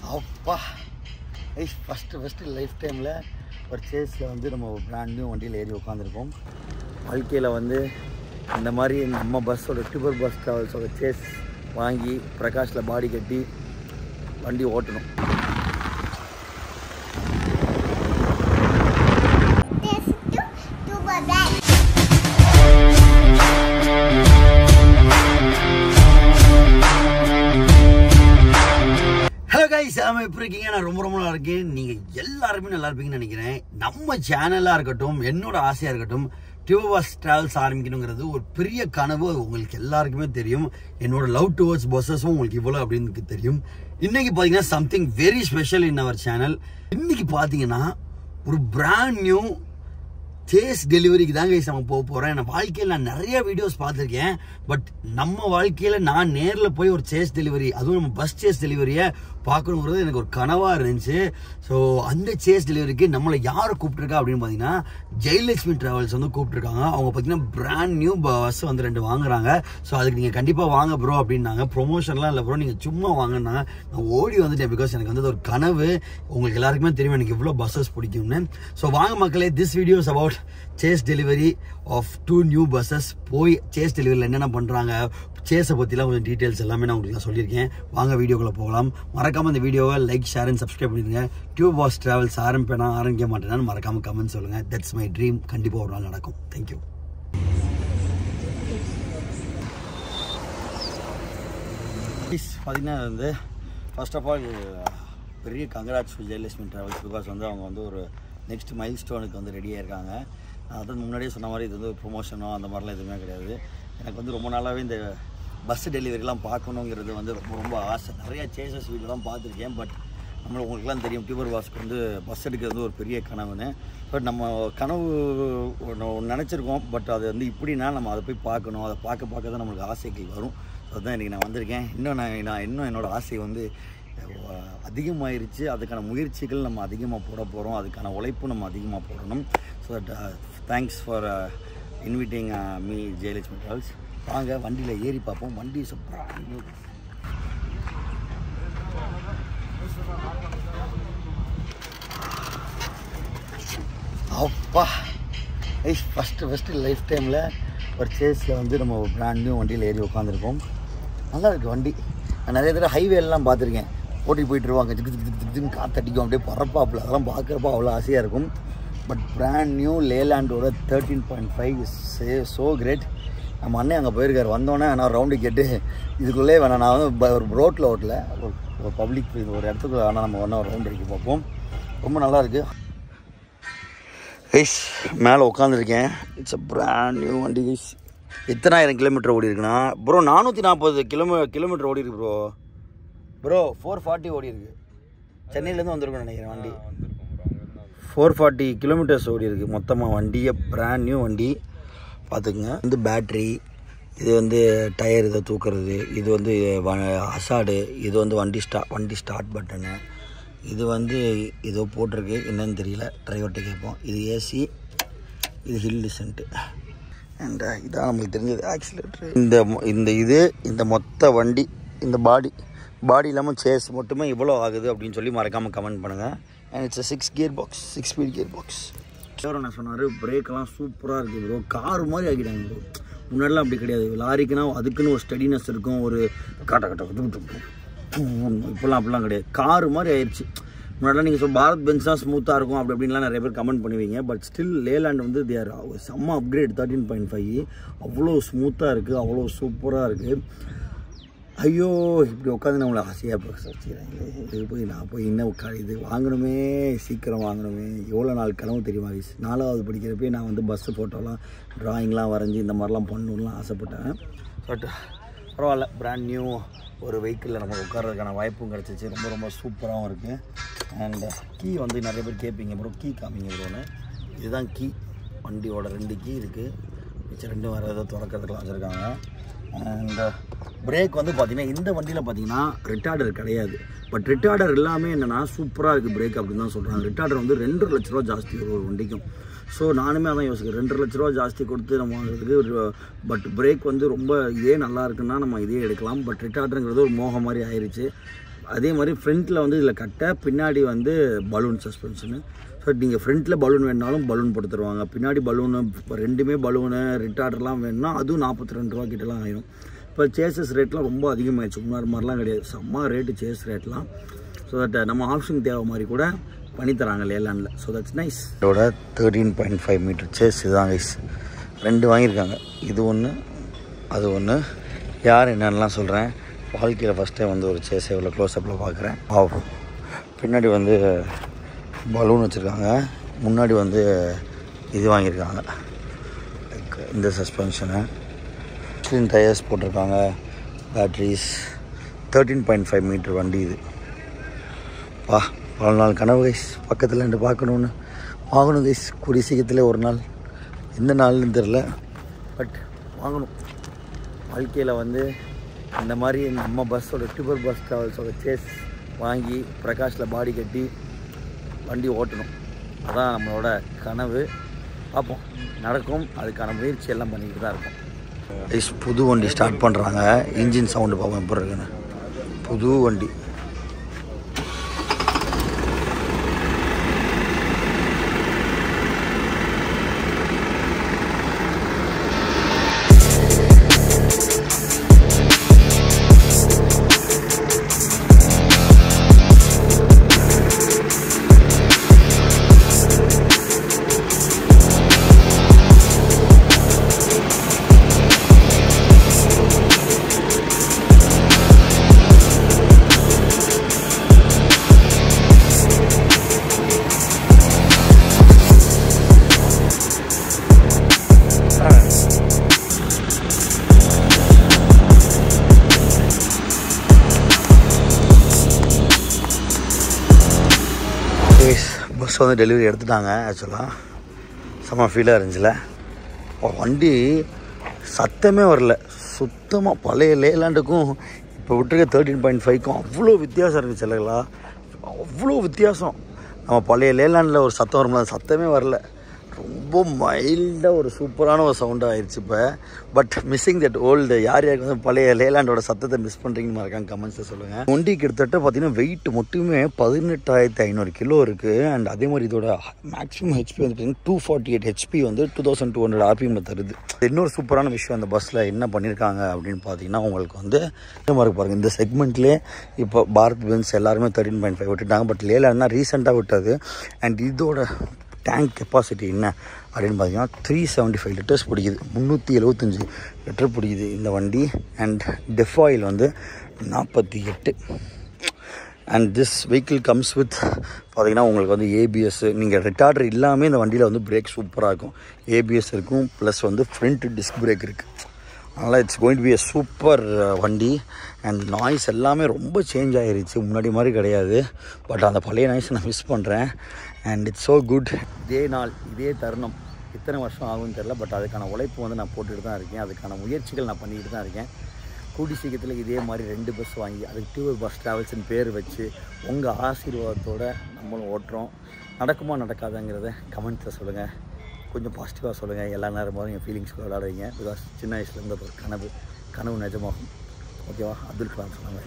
அப்பா ice first first life டைமில் ஒரு சேஸில் வந்து நம்ம ஒரு பிராண்ட் நியூ வண்டியில் ஏறி உட்காந்துருக்கோம் வாழ்க்கையில் வந்து இந்த மாதிரி நம்ம பஸ்ஸோட டியூபர் பஸ் ட்ராவல்ஸோட சேஸ் வாங்கி பிரகாஷில் பாடி கட்டி வண்டி ஓட்டணும் This to to my bed. Hello guys ஆமாம் எப்படி இருக்கீங்க நான் ரொம்ப ரொம்ப நல்லா இருக்கேன் நீங்கள் எல்லாருமே நல்லா இருப்பீங்கன்னு நினைக்கிறேன் நம்ம சேனலாக இருக்கட்டும் என்னோட ஆசையாக இருக்கட்டும் டியூபஸ் ட்ராவல்ஸ் ஆரம்பிக்கணுங்கிறது ஒரு பெரிய கனவு அது உங்களுக்கு எல்லாருக்குமே தெரியும் என்னோட லவ் டுவர்ட்ஸ் பஸ்ஸஸும் உங்களுக்கு இவ்வளோ அப்படின்னு எனக்கு தெரியும் இன்னைக்கு பார்த்தீங்கன்னா something very special in our channel இன்னைக்கு பார்த்தீங்கன்னா ஒரு பிராண்ட் நியூ சேஸ் டெலிவரிக்கு தாங்க guys நம்ம போக போகிறோம் என் வாழ்க்கையில் நான் நிறைய வீடியோஸ் பார்த்துருக்கேன் பட் நம்ம வாழ்க்கையில் நான் நேரில் போய் ஒரு சேஸ் டெலிவரி அதுவும் நம்ம பஸ் சேஸ் டெலிவரியை பார்க்கணுங்கிறது எனக்கு ஒரு கனவாக இருந்துச்சு ஸோ அந்த சேஸ் டெலிவரிக்கு நம்மளை யாரை கூப்பிட்டுருக்கா அப்படின்னு பார்த்தீங்கன்னா ஜெயலட்சுமி ட்ராவல்ஸ் வந்து கூப்பிட்டுருக்காங்க அவங்க பார்த்தீங்கன்னா பிராண்ட் நியூ பஸ் வந்து ரெண்டு வாங்குறாங்க ஸோ அதுக்கு நீங்கள் கண்டிப்பாக வாங்க ப்ரோ அப்படின்னாங்க ப்ரொமோஷன்லாம் இல்லை ப்ரோ நீங்கள் சும்மா வாங்கினாங்க நான் ஓடி வந்துட்டேன் பிகாஸ் எனக்கு வந்து அது ஒரு கனவு உங்களுக்கு எல்லாருக்குமே தெரியும் எனக்கு இவ்வளோ பஸ்ஸஸ் பிடிக்கும்னு ஸோ வாங்க மக்களே this videos about chassis delivery of two new buses போய் சேஸ் டெலிவரியில் என்னென்ன பண்ணுறாங்க சேஸை பற்றிலாம் கொஞ்சம் டீட்டெயில்ஸ் எல்லாமே நான் உங்களுக்கு நான் சொல்லியிருக்கேன் வாங்க வீடியோக்குள்ளே போகலாம் மறக்காமல் இந்த வீடியோவை லைக் ஷேர் அண்ட் சப்ஸ்கிரைப் பண்ணிடுங்க டியூப் பாஸ் ட்ராவல்ஸ் ஆரம்பிப்பேனா ஆரம்பிக்க மாட்டேனான்னு மறக்காமல் கமெண்ட் சொல்லுங்கள் தட்ஸ் மை ட்ரீம் கண்டிப்பாக ஒரு நாள் நடக்கும் தேங்க்யூ பார்த்தீங்கன்னா வந்து ஃபர்ஸ்ட் ஆஃப் ஆல் பெரிய கங்கராட்ஸ் ஜெயலட்சுமி ட்ராவல்ஸ் பிகாஸ் வந்து அவங்க வந்து ஒரு நெக்ஸ்ட் மைல் ஸ்டோனுக்கு வந்து ரெடியாக இருக்காங்க நான் அதான் முன்னாடியே சொன்ன மாதிரி இது வந்து ஒரு ப்ரொமோஷனோ அந்த மாதிரிலாம் எதுவுமே கிடையாது எனக்கு வந்து ரொம்ப நாளாகவே இந்த பஸ் டெலிவரிலாம் பார்க்கணுங்கிறது வந்து ரொம்ப ரொம்ப ஆசை நிறையா சேசஸ் வீடியோலாம் பார்த்துருக்கேன் பட் நம்மளுக்கு உங்களுக்குலாம் தெரியும் டியூபர் பாஸ்க்கு வந்து பஸ் எடுக்கிறது வந்து ஒரு பெரிய கனவுன்னு பட் நம்ம கனவு ஒன்று நினச்சிருக்கோம் பட் அது வந்து இப்படின்னா நம்ம அதை போய் பார்க்கணும் அதை பார்க்க பார்க்க தான் நம்மளுக்கு ஆசைகள் வரும் அதுதான் இன்றைக்கி நான் வந்திருக்கேன் இன்னும் நான் நான் இன்னும் என்னோடய ஆசை வந்து அஹ், அதிகமாயிருச்சு அதுக்கான முயற்சிகள் நம்ம அதிகமாக போட போகிறோம் அதுக்கான உழைப்பு நம்ம அதிகமாக போடணும் so that thanks for inviting me Jayalakshmi travels வாங்க வண்டியில் ஏறி பார்ப்போம் வண்டி சூப்பராக அப்பா ஐஸ் ஃபஸ்ட்டு ஃபஸ்ட்டு லைஃப் டைமில் ஒரு சேஸில் வந்து நம்ம ஒரு பிராண்ட் நியூ வண்டியில் ஏறி உட்காந்துருக்கோம் நல்லா இருக்குது வண்டி நான் நிறைய தடவை ஹைவேலாம் பார்த்துருக்கேன் ஓட்டிட்டு போயிட்டு இருவாங்க ஜிக்கு ஜிக்கு ஜிக்கு ஜிக்குன்னு காத்தடிக்கும் அப்படியே பறப்பாப்புல அதெல்லாம் பார்க்குறப்ப அவ்வளோ ஆசையாக இருக்கும் பட் பிராண்ட் நியூ லேலாண்டோட தேர்ட்டீன் பாயிண்ட் ஃபைவ் சே ஸோ கிரேட் நம்ம அண்ணன் அங்கே போயிருக்காரு வந்தோடனே நான் ரவுண்டு கேட்டு இதுக்குள்ளே வேணாம் நான் வந்து ப- ஒரு ரோட்டில் ஓட்டல ஒரு- ஒரு பப்ளிக் ஒரு இடத்துக்கு ஆனால் நம்ம வேணா ஒரு ரவுண்ட் அடிக்க பார்ப்போம் ரொம்ப நல்லா இருக்குது கைஸ் மேலே உட்காந்துருக்கேன் இட்ஸ் அ பிராண்ட் நியூ வண்டி கைஸ் எத்தனாயிரம் கிலோமீட்டர் ஓடி இருக்குண்ணா ப்ரோ நானூற்றி நாற்பது கிலோமீ கிலோமீட்டர் ஓடி இருக்கு ப்ரோ ப்ரோ ஃபோர் ஃபார்ட்டி ஓடி இருக்கு சென்னையிலேருந்து வந்திருக்கோம் நினைக்கிறேன் வண்டி ஃபோர் ஃபார்ட்டி கிலோமீட்டர்ஸ் ஓடி இருக்கு மொத்தமாக வண்டியை பிராண்ட் நியூ வண்டி பார்த்துக்குங்க வந்து பேட்ரி இது வந்து டயர் இதை தூக்குறது இது வந்து அசாடு இது வந்து வண்டி ஸ்டா வண்டி ஸ்டார்ட் பட்டனு இது வந்து ஏதோ போட்டிருக்கு என்னன்னு தெரியல டிரைவர்கிட்ட கேட்போம் இது ஏசி இது ஹில் டிசன்ட்டு அண்ட் இதான் நம்மளுக்கு தெரிஞ்சது ஆக்சிலேட்டர் இந்த மொ- இந்த இது இந்த மொத்த வண்டி இந்த பாடி பாடி இல்லாமல் சேஸ் மட்டுமே இவ்வளோ ஆகுது அப்படின்னு சொல்லி மறக்காமல் கமெண்ட் பண்ணுங்கள் and it's six gear box six speed gear box sir நான் சொன்னார் பிரேக்கெல்லாம் சூப்பராக இருக்குது ப்ரோ கார் மாதிரி ஆக்கிட்டாங்க ப்ரோ முன்னாடிலாம் அப்படி கிடையாது லாரிக்குனா அதுக்குன்னு ஒரு ஸ்டடினஸ் இருக்கும் ஒரு காட்ட கட்ட இப்போல்லாம் அப்படிலாம் கிடையாது கார் மாதிரி ஆயிடுச்சு முன்னாடிலாம் நீங்கள் சொல் பாரத் பென்ஸ் தான் ஸ்மூத்தாக இருக்கும் அப்படி அப்படின்லாம் நிறைய பேர் கமெண்ட் பண்ணுவீங்க பட் ஸ்டில் லேலாண்ட் வந்து தேர் செம்ம அப்கிரேட் தேர்ட்டின் பாயிண்ட் ஃபைவ் அவ்வளோ ஸ்மூத்தாக இருக்குது அவ்வளோ சூப்பராக இருக்குது ஐயோ இப்படி உட்காந்து நம்மளை ஆசையாக பேச வச்சுக்கிறாங்களே இது போய் நான் போய் என்ன உட்கா இது வாங்கணுமே சீக்கிரம் வாங்கணுமே எவ்வளோ நாள் கனவு தெரியுமா வயசு நாலாவது படிக்கிறப்பே நான் வந்து பஸ்ஸு ஃபோட்டோலாம் ட்ராயிங்லாம் வரைஞ்சி இந்த மாதிரிலாம் பண்ணணும்லாம் ஆசைப்பட்டேன் பட் பரவாயில்ல பிராண்ட் நியூ ஒரு வெஹிக்கிளில் நம்ம உட்கார்றதுக்கான வாய்ப்பும் கிடச்சிச்சு ரொம்ப ரொம்ப சூப்பராகவும் இருக்குது அண்ட் கீ வந்து நிறைய பேர் கேட்பீங்க ப்ரோ கீ காமிங்க ப்ரோன்னு இதுதான் கீ வண்டியோட ரெண்டு கீ இருக்குது மிச்சம் ரெண்டும் வேறு ஏதோ திறக்கிறதுக்குலாம் வச்சுருக்காங்க அண்ட் பிரேக் வந்து பார்த்தீங்கன்னா இந்த வண்டியில் பார்த்தீங்கன்னா ரிட்டார்டர் கிடையாது பட் ரிட்டார்டர் எல்லாமே என்னென்னா சூப்பராக இருக்குது பிரேக் அப்படின்னு தான் சொல்கிறாங்க ரிட்டார்டர் வந்து ரெண்டு லட்ச ரூபா ஜாஸ்தி ஒரு ஒரு வண்டிக்கும் ஸோ நானுமே அதான் யோசிக்கிறேன் ரெண்டு லட்ச ரூபா ஜாஸ்தி கொடுத்து நம்ம வாங்குறதுக்கு பட் பிரேக் வந்து ரொம்ப இதே நல்லா இருக்குன்னா நம்ம இதே எடுக்கலாம் பட் ரிட்டார்டருங்கிறது ஒரு மோகம் மாதிரி ஆயிருச்சு அதே மாதிரி ஃப்ரண்ட்டில் வந்து இதில் கட்ட பின்னாடி வந்து பலூன் சஸ்பென்ஷனு ஸோ நீங்கள் ஃப்ரண்ட்டில் பலூன் வேணாலும் பலூன் போட்டு தருவாங்க பின்னாடி பலூனு ரெண்டுமே பலூனு ரிட்டார்டர்லாம் வேணும்னா அதுவும் நாற்பத்தி ரெண்டு ரூபா கிட்டலாம் ஆயிரும் இப்போ சேசஸ் ரேட்லாம் ரொம்ப அதிகமாகிடுச்சு முன்னாடி மாதிரிலாம் கிடையாது செம்ம ரேட்டு சேஸ் ரேட்லாம் ஸோ தட் நம்ம ஆப்ஷன் தேவை மாதிரி கூட பண்ணி தராங்க லேலாண்டில் ஸோ தட்ஸ் நைஸ் இதோட thirteen point five metre chassis இதுதான் கைஸ் ரெண்டு வாங்கியிருக்காங்க இது ஒன்று அது ஒன்று யார் என்னன்னலாம் சொல்கிறேன் வாழ்க்கையில் ஃபஸ்ட் டைம் வந்து ஒரு சேஸை இவ்வளோ க்ளோஸ்அப்பில் பார்க்குறேன் ஆ பின்னாடி வந்து பலூன் வச்சுருக்காங்க முன்னாடி வந்து இது வாங்கியிருக்காங்க லைக் இந்த சஸ்பென்ஷனு ஸ்க்ரீன் டயர்ஸ் போட்டிருக்காங்க batteries thirteen point five metre வண்டி இது வா பல நாள் கனவு கைஸ் பக்கத்தில் ரெண்டு பார்க்கணுன்னு வாங்கணும் கைஸ் கூடிய சீக்கிரத்தில் ஒரு நாள் எந்த நாள்னு தெரில பட் வாங்கணும் வாழ்க்கையில் வந்து இந்த மாதிரி நம்ம பஸ்ஸோட டியூபர் பஸ் ட்ராவல்ஸோட சேஸ் வாங்கி பிரகாஷில் பாடி கட்டி வண்டி ஓட்டணும் அதான் நம்மளோட கனவு பார்ப்போம் நடக்கும் அதுக்கான முயற்சி எல்லாம் பண்ணிக்கிட்டு தான் இருக்கும் கைஸ் புது வண்டி ஸ்டார்ட் பண்ணுறாங்க இன்ஜின் சவுண்டு பார்ப்போம் எப்படி இருக்குன்னு புது வண்டி பஸ் வந்து டெலிவரி எடுத்துட்டாங்க ஆக்சுவலாக செம்ம ஃபீலாக இருந்துச்சுல அப்ப வண்டி சத்தமே வரல சுத்தமாக பழைய லேலாண்டுக்கும் இப்போ விட்டுருக்க தேர்ட்டின் பாயிண்ட் ஃபைவ்க்கும் அவ்வளோ வித்தியாசம் இருந்துச்சு இல்லைங்களா அவ்வளோ வித்தியாசம் நம்ம பழைய லேலாண்டில் ஒரு சத்தம் வரும்ல அந்த சத்தமே வரல ரொம்ப மைல்டாக ஒரு சூப்பரான ஒரு சவுண்டாக ஆயிடுச்சு இப்போ பட் மிஸ்ஸிங் தட் ஓல்டு யார் யாருக்கு வந்து பழைய லேலாண்டோட சத்தத்தை மிஸ் பண்ணுறீங்கன்னு மறக்காம கமெண்ட்ஸில் சொல்லுங்கள் வண்டி கிட்டத்தட்ட பார்த்தீங்கன்னா வெயிட் மட்டுமே பதினெட்டாயிரத்தி ஐநூறு கிலோ இருக்குது அண்ட் அதே மாதிரி இதோட மேக்ஸிமம் ஹெச்பி வந்து பார்த்தீங்கன்னா டூ ஃபார்ட்டி எயிட் ஹெச்பி வந்து two thousand two hundred RPM தருது இன்னொரு சூப்பரான விஷயம் அந்த பஸ்ஸில் என்ன பண்ணியிருக்காங்க அப்படின்னு பார்த்தீங்கன்னா உங்களுக்கு வந்து இந்த மாதிரி பாருங்கள் இந்த செக்மெண்ட்லேயே இப்போ பாரத் பென்ஸ் எல்லாருமே தேர்ட்டின் பாயிண்ட் ஃபைவ் விட்டுட்டாங்க பட் லேலாண்ட்னா ரீசெண்டாக விட்டது அண்ட் இதோட டேங்க் கெப்பாசிட்டி என்ன அப்படின்னு பார்த்தீங்கன்னா த்ரீ செவன்ட்டி ஃபைவ் லிட்டர்ஸ் பிடிக்குது முந்நூற்றி எழுபத்தஞ்சி லிட்டர் பிடிக்குது இந்த வண்டி அண்ட் டெஃப் ஆயில் வந்து நாற்பத்தி எட்டு and this vehicle comes with பார்த்தீங்கன்னா உங்களுக்கு வந்து ஏபிஎஸ் நீங்கள் ரிட்டார்டர் இல்லாமல் இந்த வண்டியில் வந்து பிரேக் சூப்பராக இருக்கும் ஏபிஎஸ் இருக்கும் ப்ளஸ் வந்து ஃப்ரண்ட் டிஸ்க் பிரேக் இருக்குது அதனால் it's going to be a super வண்டி அண்ட் நாய்ஸ் எல்லாமே ரொம்ப சேஞ்ச் ஆகிருச்சு முன்னாடி மாதிரி கிடையாது பட் அந்த பழைய நாய்ஸ் நான் மிஸ் பண்ணுறேன் அண்ட் இட்ஸ் ஸோ குட் இதே நாள் இதே தருணம் இத்தனை வருஷம் ஆகும்னு தெரில பட் அதுக்கான உழைப்பு வந்து நான் போட்டுட்டு தான் இருக்கேன் அதுக்கான முயற்சிகள் நான் பண்ணிக்கிட்டு தான் இருக்கேன் கூடி சீக்கிரத்தில் இதே மாதிரி ரெண்டு பஸ் வாங்கி அதுக்கு டியூபர் பஸ் ட்ராவல்ஸ்னு பேர் வச்சு உங்கள் ஆசீர்வாதத்தோட நம்மளும் ஓட்டுறோம் நடக்குமா நடக்காதாங்கிறத கமெண்ட்ஸில் சொல்லுங்கள் கொஞ்சம் பாசிட்டிவாக சொல்லுங்கள் எல்லா நேரமும் என் ஃபீலிங்ஸ்க்கு விளாடுறீங்க பிகாஸ் சின்ன வயசுலேருந்து ஒரு கனவு கனவு நிஜமாகும் ஓகேவா அப்துல் கலாம் சொன்னாங்க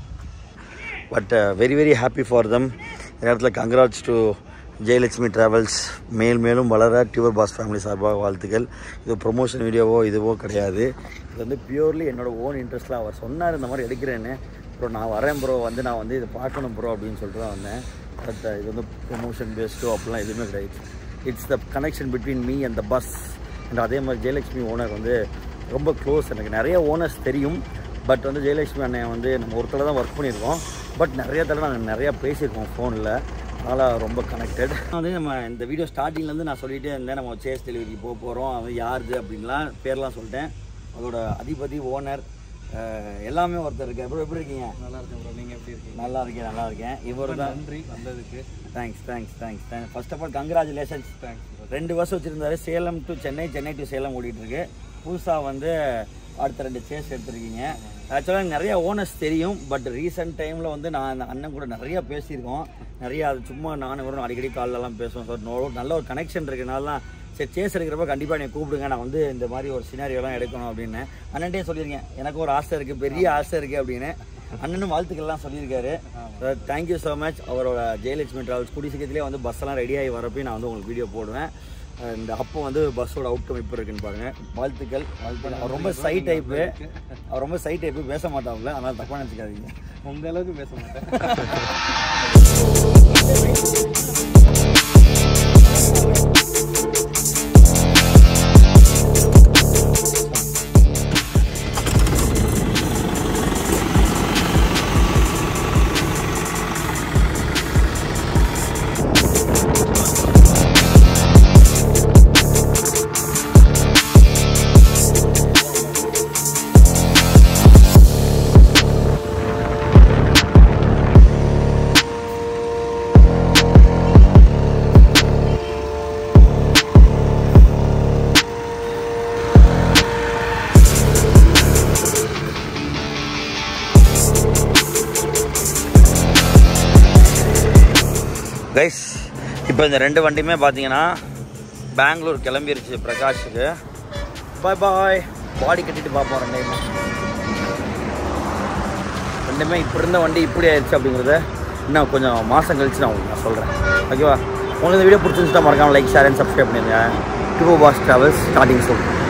but very very happy for them இந்த நேரத்தில் கங்க்ராட்ஸ் டு ஜெயலட்சுமி ட்ராவல்ஸ் மேல் மேலும் வளர டியூபர் பாஸ் ஃபேமிலி சார்பாக வாழ்த்துக்கள் இது ப்ரொமோஷன் வீடியோவோ இதுவோ கிடையாது இது வந்து பியூர்லி என்னோட ஓன் இன்ட்ரெஸ்ட்டில் அவர் சொன்னார் இந்த மாதிரி எடுக்கிறேன்னு ப்ரோ நான் வரேன் ப்ரோ வந்து நான் வந்து இதை பார்க்கணும் ப்ரோ அப்படின்னு சொல்லிட்டு தான் வந்தேன் பட் இது வந்து ப்ரொமோஷன் பேஸ்டோ அப்படிலாம் எதுவுமே கிடையாது it's the connection between me and the bus and அதே மாதிரி ஜெயலட்சுமி ஓனர் வந்து ரொம்ப க்ளோஸ் எனக்கு நிறைய ஓனர்ஸ் தெரியும் பட் வந்து ஜெயலட்சுமி அண்ணன் வந்து நம்ம ஒரு தடவை தான் ஒர்க் பண்ணியிருக்கோம் பட் நிறைய தடவை நாங்கள் நிறையா பேசியிருக்கோம் ஃபோனில் அதனால் ரொம்ப கனெக்டட் வந்து நம்ம இந்த வீடியோ ஸ்டார்டிங்லேருந்து நான் சொல்லிகிட்டே இருந்தேன் நம்ம சேஸ் டெலிவரிக்கு போக போகிறோம் அவன் யாருது அப்படின்லாம் பேர்லாம் சொல்லிட்டேன் அதோட அதிபதி ஓனர் எல்லாமே ஒருத்தர் இருக்கார் ப்ரோ எப்படி இருக்கீங்க நல்லா இருக்கேன் ப்ரோ நீங்கள் எப்படி இருக்கீங்க நல்லா இருக்கேன் நல்லா இருக்கேன் இவர் தான் நன்றி வந்ததுக்கு thanks thanks thanks thanks first of all congratulations thanks bro ரெண்டு வருஷம் வச்சுருந்தாரு சேலம் டு சென்னை சென்னை டு சேலம் ஓடிட்டு இருக்கு புதுசாக வந்து அடுத்த ரெண்டு சேஸ் எடுத்திருக்கீங்க ஆக்சுவலாக நிறைய ஓனர்ஸ் தெரியும் பட் ரீசெண்ட் டைமில் வந்து நான் அந்த அண்ணன் கூட நிறைய பேசியிருக்கோம் நிறைய அது சும்மா நானும் வரும் அடிக்கடி கால்லலாம் பேசுவோம் சார் நோ நல்ல ஒரு கனெக்ஷன் இருக்கனால தான் சரி சேஸ் எடுக்கிறப்ப கண்டிப்பாக என்னை கூப்பிடுங்க நான் வந்து இந்த மாதிரி ஒரு சினாரியோலாம் எடுக்கணும் அப்படின்னு அண்ணன்ட்டே சொல்லியிருக்கேன் எனக்கு ஒரு ஆசை இருக்குது பெரிய ஆசை இருக்குது அப்படின்னு அண்ணனும் வாழ்த்துக்கள்லாம் சொல்லியிருக்காரு தேங்க்யூ ஸோ மச் அவரோட ஜெயலட்சுமி டிராவல்ஸ் கூடிய சீக்கிரத்திலே வந்து பஸ்ஸெல்லாம் ரெடி ஆகி வரப்போ நான் வந்து உங்களுக்கு வீடியோ போடுவேன் அஹ் இந்த அப்போ வந்து பஸ்ஸோட அவுட்கம் இப்போ இருக்குன்னு பாருங்க வாழ்த்துக்கள் வாழ்த்துக்கள் அவர் ரொம்ப சை டைப்பு அவர் ரொம்ப சை டைப்பு பேச மாட்டாங்கல்ல அதனால் தப்பாக நினச்சிக்காதீங்க உங்க அளவுக்கு பேச மாட்டேன் கைஸ் இப்போ இந்த ரெண்டு வண்டியுமே பார்த்தீங்கன்னா பெங்களூர் கிளம்பிருச்சு பிரகாஷுக்கு பாய் பாய் பாடி கட்டிட்டு பார்ப்போம் ரெண்டையுமே ரெண்டுமே இப்போ இருந்த வண்டி இப்படி ஆயிடுச்சு அப்படிங்கிறத இன்னும் கொஞ்சம் மாதம் கழிச்சு நான் உங்களுக்கு நான் சொல்கிறேன் ஓகேவா உங்களுக்கு இந்த வீடியோ பிடிச்சிருந்துச்சா மறக்காம லைக் ஷேர் அண்ட் சப்ஸ்கிரைப் பண்ணிடுங்க two boss travels starting soul